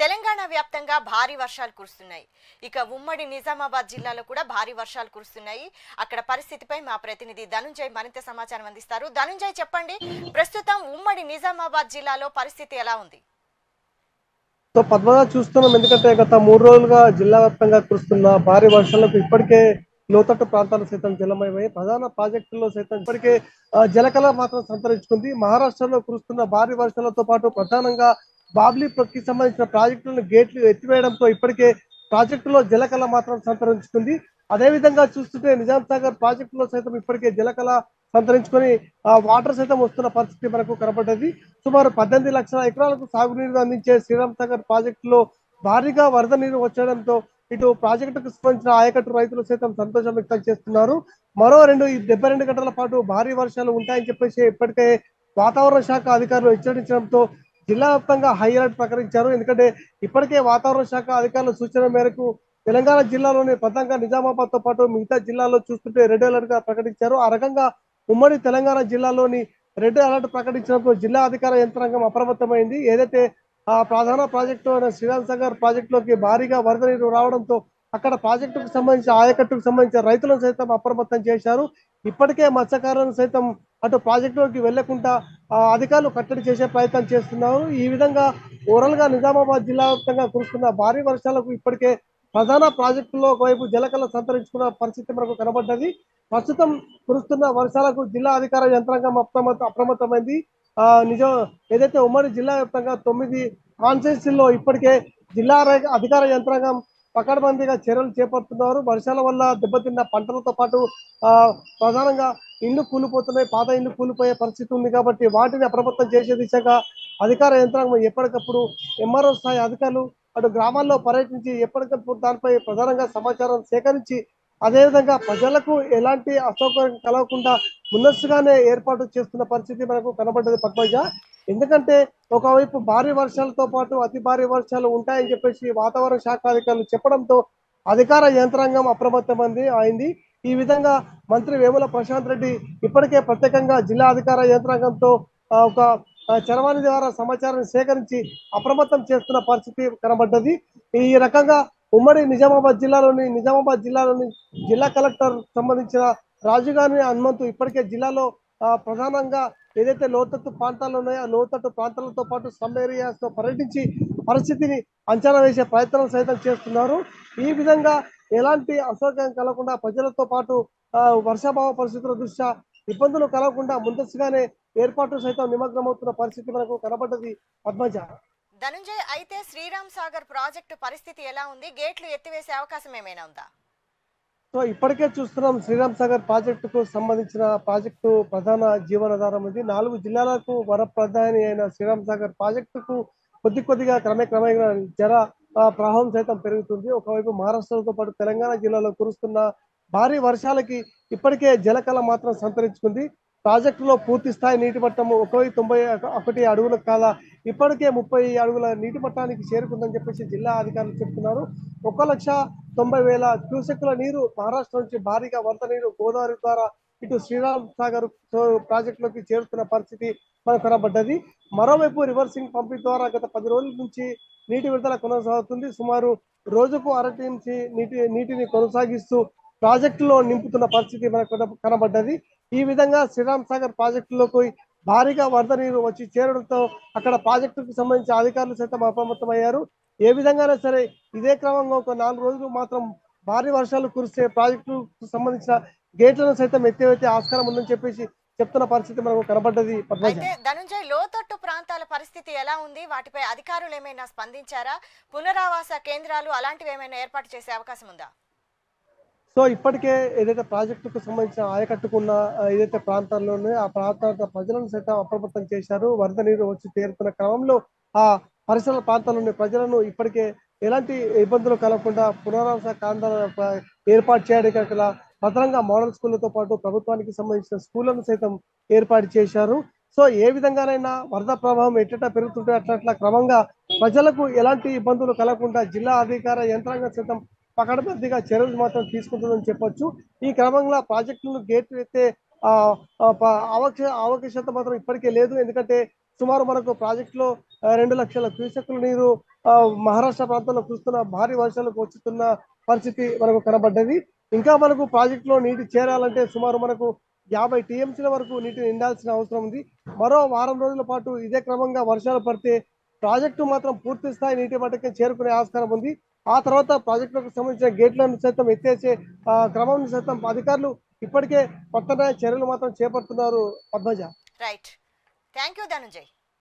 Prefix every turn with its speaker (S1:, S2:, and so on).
S1: తెలంగాణ వ్యాప్తంగా భారీ వర్షాలు కురుస్తున్నాయి ఇక ఉమ్మడి నిజామాబాద్ జిల్లాలో కూడా భారీ వర్షాలు కురుస్తున్నాయి అక్కడ పరిస్థితిపై మా ప్రతినిధి ధనుంజయ్ మరింత సమాచారం అందిస్తారు ధనుంజయ్ చెప్పండి ప్రస్తుతం ఉమ్మడి నిజామాబాద్ జిల్లాలో పరిస్థితి ఎలా ఉంది
S2: సో పద్మగా చూస్తున్నాం ఎందుకంటే గత మూడు రోజులుగా జిల్లా వ్యాప్తంగా కురుస్తున్న భారీ వర్షాలకు ఇప్పటికే లోతట్టు ప్రాంతాలు సైతం జలమయమై ప్రధాన ప్రాజెక్టుల్లో సైతం ఇప్పటికే ఆ, జలకళ మాత్రం సంతరించుకుంది మహారాష్ట్రలో కురుస్తున్న భారీ వర్షాలతో పాటు ప్రధానంగా బాబ్లీ కి సంబంధించిన ప్రాజెక్టులను గేట్లు ఎత్తివేయడంతో ఇప్పటికే ప్రాజెక్టులో జలకళ మాత్రం సంతరించుకుంది అదేవిధంగా చూస్తుంటే నిజాం సాగర్ ప్రాజెక్టులో సైతం ఇప్పటికే జలకళ సంతరించుకొని ఆ వాటర్ సైతం వస్తున్న పరిస్థితి మనకు కనబడ్డది సుమారు పద్దెనిమిది లక్షల ఎకరాలకు సాగునీరు అందించే శ్రీరామ్ సాగర్ ప్రాజెక్టులో భారీగా వరద నీరు వచ్చడంతో ఇటు ప్రాజెక్టుకు సంబంధించిన ఆయకట్టు రైతులు సైతం సంతోషం వ్యక్తం చేస్తున్నారు మరో రెండు ఈ డెబ్బై రెండు గంటల పాటు భారీ వర్షాలు ఉంటాయని చెప్పేసి ఇప్పటికే వాతావరణ శాఖ అధికారులు హెచ్చరించడంతో జిల్లా వ్యాప్తంగా హై అలర్ట్ ప్రకటించారు ఎందుకంటే ఇప్పటికే వాతావరణ శాఖ అధికారుల సూచన మేరకు తెలంగాణ జిల్లాలోని ప్రధానంగా నిజామాబాద్ తో పాటు మిగతా జిల్లాల్లో చూస్తుంటే రెడ్ అలర్ట్ గా ప్రకటించారు ఆ రకంగా ఉమ్మడి తెలంగాణ జిల్లాలోని రెడ్ అలర్ట్ ప్రకటించడంతో జిల్లా అధికార యంత్రాంగం అప్రమత్తమైంది ఏదైతే ఆ ప్రధాన ప్రాజెక్టు అయిన శ్రీరామ్ సాగర్ ప్రాజెక్టులోకి భారీగా వరద నీరు రావడంతో అక్కడ ప్రాజెక్టుకు సంబంధించి ఆయకట్టుకు సంబంధించిన రైతులను సైతం అప్రమత్తం చేశారు ఇప్పటికే మత్స్యకారులను సైతం అటు ప్రాజెక్టులోకి వెళ్లకుండా ఆ, అధికారులు కట్టడి చేసే ప్రయత్నం చేస్తున్నారు ఈ విధంగా ఓవరాల్ గా నిజామాబాద్ జిల్లా వ్యాప్తంగా కురుస్తున్న భారీ వర్షాలకు ఇప్పటికే ప్రధాన ప్రాజెక్టులో ఒకవైపు జలకళ సంతరించుకున్న పరిస్థితి మనకు కనబడ్డది ప్రస్తుతం కురుస్తున్న వర్షాలకు జిల్లా అధికార యంత్రాంగం అప్రమత్త అప్రమత్తమైంది ఆ నిజం ఏదైతే ఉమ్మడి జిల్లా వ్యాప్తంగా తొమ్మిది కాన్స్టిట్యూన్సీల్లో ఇప్పటికే జిల్లా ర- అధికార యంత్రాంగం పకడ్బందీగా చర్యలు చేపడుతున్నారు వర్షాల వల్ల దెబ్బతిన్న పంటలతో పాటు ఆ ప్రధానంగా ఇల్లు కూలిపోతున్నాయి పాత ఇల్లు కూలిపోయే పరిస్థితి ఉంది కాబట్టి వాటిని అప్రమత్తం చేసే దిశగా అధికార యంత్రాంగం ఎప్పటికప్పుడు ఎంఆర్ఓ స్థాయి అధికారులు అటు గ్రామాల్లో పర్యటించి ఎప్పటికప్పుడు దానిపై ప్రధానంగా సమాచారం సేకరించి అదేవిధంగా ప్రజలకు ఎలాంటి అసౌకర్యం కలగకుండా ముందస్తుగానే ఏర్పాటు చేస్తున్న పరిస్థితి మనకు కనబడ్డది పద్మజ ఎందుకంటే ఒకవైపు భారీ వర్షాలతో పాటు అతి భారీ వర్షాలు ఉంటాయని చెప్పేసి వాతావరణ శాఖ అధికారులు చెప్పడంతో అధికార యంత్రాంగం అప్రమత్తమైంది అయింది ఈ విధంగా మంత్రి వేముల ప్రశాంత్ రెడ్డి ఇప్పటికే ప్రత్యేకంగా జిల్లా అధికార యంత్రాంగంతో ఆ, ఒక ఆ, చరవాణి ద్వారా సమాచారం సేకరించి అప్రమత్తం చేస్తున్న పరిస్థితి కనబడ్డది ఈ రకంగా ఉమ్మడి నిజామాబాద్ జిల్లాలోని నిజామాబాద్ జిల్లాలోని జిల్లా కలెక్టర్ సంబంధించిన రాజుగారి హనుమంతు ఇప్పటికే జిల్లాలో ఆ, ప్రధానంగా ఏదైతే లోతట్టు ప్రాంతాలు ఉన్నాయో ఆ లోతట్టు ప్రాంతాలతో పాటు సమ్ ఏరియాస్ తో పర్యటించి పరిస్థితిని అంచనా వేసే ప్రయత్నం సైతం చేస్తున్నారు ఈ విధంగా ఎలాంటి అసౌకర్యం కలగకుండా ప్రజలతో పాటు ఆ, వర్షాభావ పరిస్థితుల దృష్ట్యా ఇబ్బందులు కలగకుండా ముందస్తుగానే ఏర్పాటు సైతం నిమగ్నమవుతున్న పరిస్థితి మనకు కనబడ్డది పద్మజ
S1: ధనుంజయ్ అయితే శ్రీరామ్ సాగర్ ప్రాజెక్టు పరిస్థితి ఎలా ఉంది గేట్లు ఎత్తివేసే అవకాశం ఏమైనా ఉందా
S2: సో ఇప్పటికే చూస్తున్నాం శ్రీరామ్ సాగర్ ప్రాజెక్టుకు సంబంధించిన ప్రాజెక్టు ప్రధాన జీవనాధారం ఇది నాలుగు జిల్లాలకు వరప్రధాని అయిన శ్రీరామ్ సాగర్ ప్రాజెక్టుకు కొద్ది కొద్దిగా క్రమక్రమంగా జల ఆ, ప్రవాహం సైతం పెరుగుతుంది ఒకవైపు మహారాష్ట్రతో పాటు తెలంగాణ జిల్లాలో కురుస్తున్న భారీ వర్షాలకి ఇప్పటికే జలకళ మాత్రం సంతరించుకుంది ప్రాజెక్టులో పూర్తి స్థాయి నీటి మట్టం ఒక వెయ్యి తొంభై ఒకటి అడుగుల కాల ఇప్పటికే ముప్పై అడుగుల నీటి మట్టానికి చేరుకుందని చెప్పేసి జిల్లా అధికారులు చెప్తున్నారు ఒక లక్ష తొంభై వేల క్యూసెక్ల నీరు మహారాష్ట్ర నుంచి భారీగా వరద నీరు గోదావరి ద్వారా ఇటు శ్రీరామ్ సాగర్ ప్రాజెక్టులోకి చేరుతున్న పరిస్థితి మనకు కనబడ్డది మరోవైపు రివర్సింగ్ పంపింగ్ ద్వారా గత పది రోజుల నుంచి నీటి విడుదల కొనసాగుతుంది సుమారు రోజుకు అర టీఎంసీ నీటి నీటిని కొనసాగిస్తూ ప్రాజెక్టులో నింపుతున్న పరిస్థితి మనకు కన- కనబడ్డది ఈ విధంగా శ్రీరామ్ సాగర్ ప్రాజెక్టులోకి భారీగా వరద నీరు వచ్చి చేరడంతో అక్కడ ప్రాజెక్టుకు సంబంధించిన అధికారులు సైతం అప్రమత్తమయ్యారు ఏ విధంగానే సరే ఇదే క్రమంగా ఒక నాలుగు రోజులు మాత్రం భారీ వర్షాలు కురిస్తే ప్రాజెక్టుకు సంబంధించిన గేట్లను సైతం ఎత్తివైతే ఆస్కారం ఉందని చెప్పేసి చెప్తున్న పరిస్థితి మనకు కనబడ్డది పద్మజ
S1: అయితే ధనుంజయ్ లోతట్టు ప్రాంతాల పరిస్థితి ఎలా ఉంది వాటిపై అధికారులు ఏమైనా స్పందించారా పునరావాస కేంద్రాలు అలాంటివి ఏమైనా ఏర్పాటు చేసే అవకాశం ఉందా
S2: సో ఇప్పటికే ఏదైతే ప్రాజెక్టుకు సంబంధించిన ఆయకట్టుకున్న ఆ, ఏదైతే ప్రాంతాల్లో ఉన్నాయో ఆ ప్రాంతాల ప్రజలను సైతం అప్రమత్తం చేశారు వరద నీరు వచ్చి చేరుతున్న క్రమంలో ఆ పరిసర ప్రాంతాల్లోని ప్రజలను ఇప్పటికే ఎలాంటి ఇబ్బందులు కలగకుండా పునరావాస కేంద్రాల ప- ఏర్పాటు చేయడానికి గల భద్రంగా మోడల్ స్కూళ్లతో పాటు ప్రభుత్వానికి సంబంధించిన స్కూళ్లను సైతం ఏర్పాటు చేశారు సో ఏ విధంగానైనా వరద ప్రభావం ఎట్టట పెరుగుతుంటే అట్లా అట్లా క్రమంగా ప్రజలకు ఎలాంటి ఇబ్బందులు కలగకుండా జిల్లా అధికార యంత్రాంగం సైతం పకడ్బందీగా చర్యలు మాత్రం తీసుకుంటుందని చెప్పొచ్చు ఈ క్రమంలో ప్రాజెక్టులను గేట్లు ఎత్తే ఆ, ఆ, ప- అవకాశ అవకాశత మాత్రం ఇప్పటికే లేదు ఎందుకంటే సుమారు మనకు ప్రాజెక్టులో ఆ, రెండు లక్షల క్యూసెక్ల నీరు ఆ, మహారాష్ట్ర ప్రాంతంలో కురుస్తున్న భారీ వర్షాలకు వచ్చుతున్న పరిస్థితి మనకు కనబడ్డది ఇంకా మనకు ప్రాజెక్టులో నీటి చేరాలంటే సుమారు మనకు యాభై టీఎంసీల వరకు నీటిని నిండాల్సిన అవసరం ఉంది మరో వారం రోజుల పాటు ఇదే క్రమంగా వర్షాలు పడితే ప్రాజెక్టు మాత్రం పూర్తి స్థాయి నీటి మట్టకి చేరుకునే ఆస్కారం ఉంది ఆ తర్వాత ప్రాజెక్టులకు సంబంధించిన గేట్లను సైతం ఎత్తేసే ఆ, క్రమం సైతం అధికారులు ఇప్పటికే పట్టణ చర్యలు మాత్రం చేపడుతున్నారు Padmaja
S1: right thank you Dhananjay